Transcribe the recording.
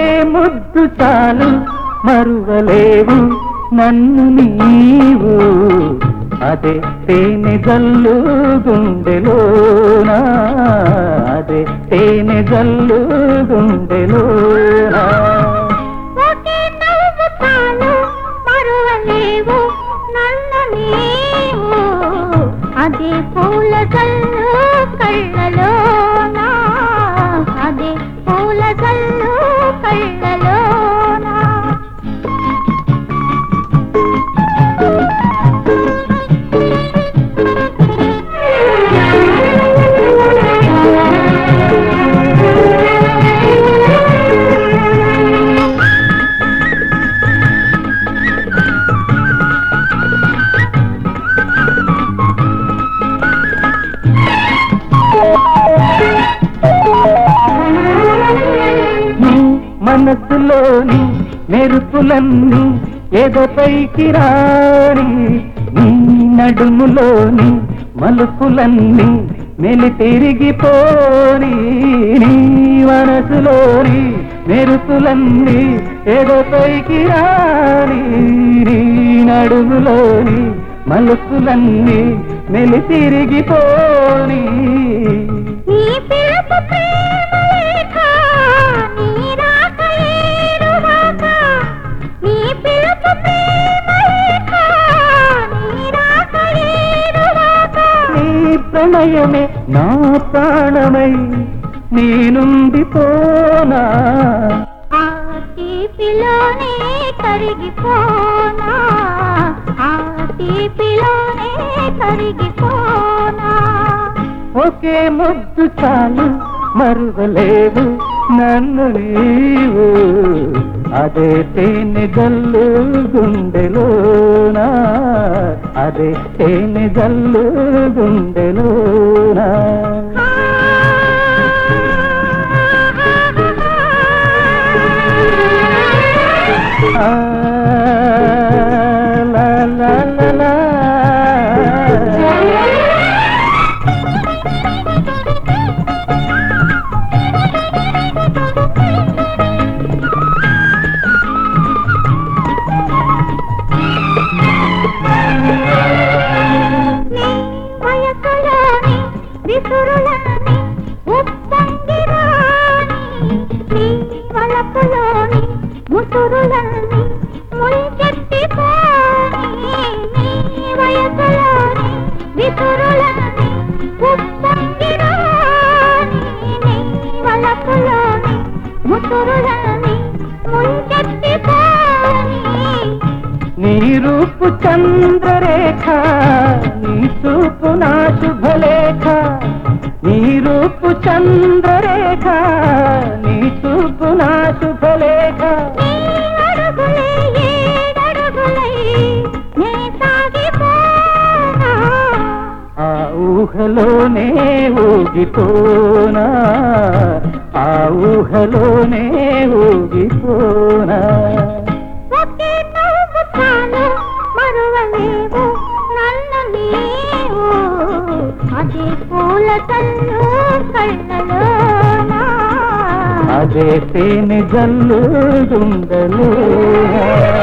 ఒకే ముద్దు చాలు మరువలేవు నన్ను నీవు అదే తేనె జల్లు గుండెలోనా అదే తేనె జల్లు గుండెలోనా ఒకే నవ్వు చాలు మరువలేవు నన్ను నీవు అదే పూల జల్లు కళ్ళలోనా అదే పూల జల్లు కళ్ళలోనా నీ మనసులోని మెరుపులన్నీ ఎదపైకి రాని నీ నడుములోని మలుపులన్నీ మెలి తిరిగిపోని నీ మనసులోని మెరుపులన్నీ ఎదపైకి రాని నీ నడుములోని మలుపులన్నీ మెలి తిరిగిపోని నీ పిలుపు ప్రేమ లేఖ, నీ రాక ఏరువాక. నీ పిలుపు ప్రేమ లేఖ, నీ రాక ఏరువాక. నీ ప్రణయమే నా ప్రాణమై నీ నుండి పోనా ఆ తీపిలోనే కరిగిపోనా ఆ తీపిలోనే కరిగిపోనా ఒకే ముద్దు చాలు మరువలేవు నన్ను నీవు అదే తేనె జల్లు గుండెలోనా అదే తేనె జల్లు గుండెలోనా ఆ, లా, లా, లా, లా. నీ వయసులోని విసురులని ఉప్పొంగిరాని నీ వలపులోని ముసురులని ముంచెత్తిపోని నీ వయసులోని విసురులని ఉప్పొంగిరాని నీ వలపులోని ముసురులని ముంచెత్తిపోని నీ రూపు చంద్రరేఖ నీ చూపు నా శుభలేఖ నీ రూపు చంద్రరేఖ నీ చూపు నా శుభలేఖ నీ అడుగులే ఏడడుగులై నే సాగిపోనా ఆ ఊహలోనే ఊగిపోనా ఆ ఊహలోనే ఊగిపోనా ఒకే నవ్వు చాలు మరువలేవు నన్ను నీవు అదే పూల తల్లు కళ్ళలోనా అదే తేనె జల్లు గుండెలు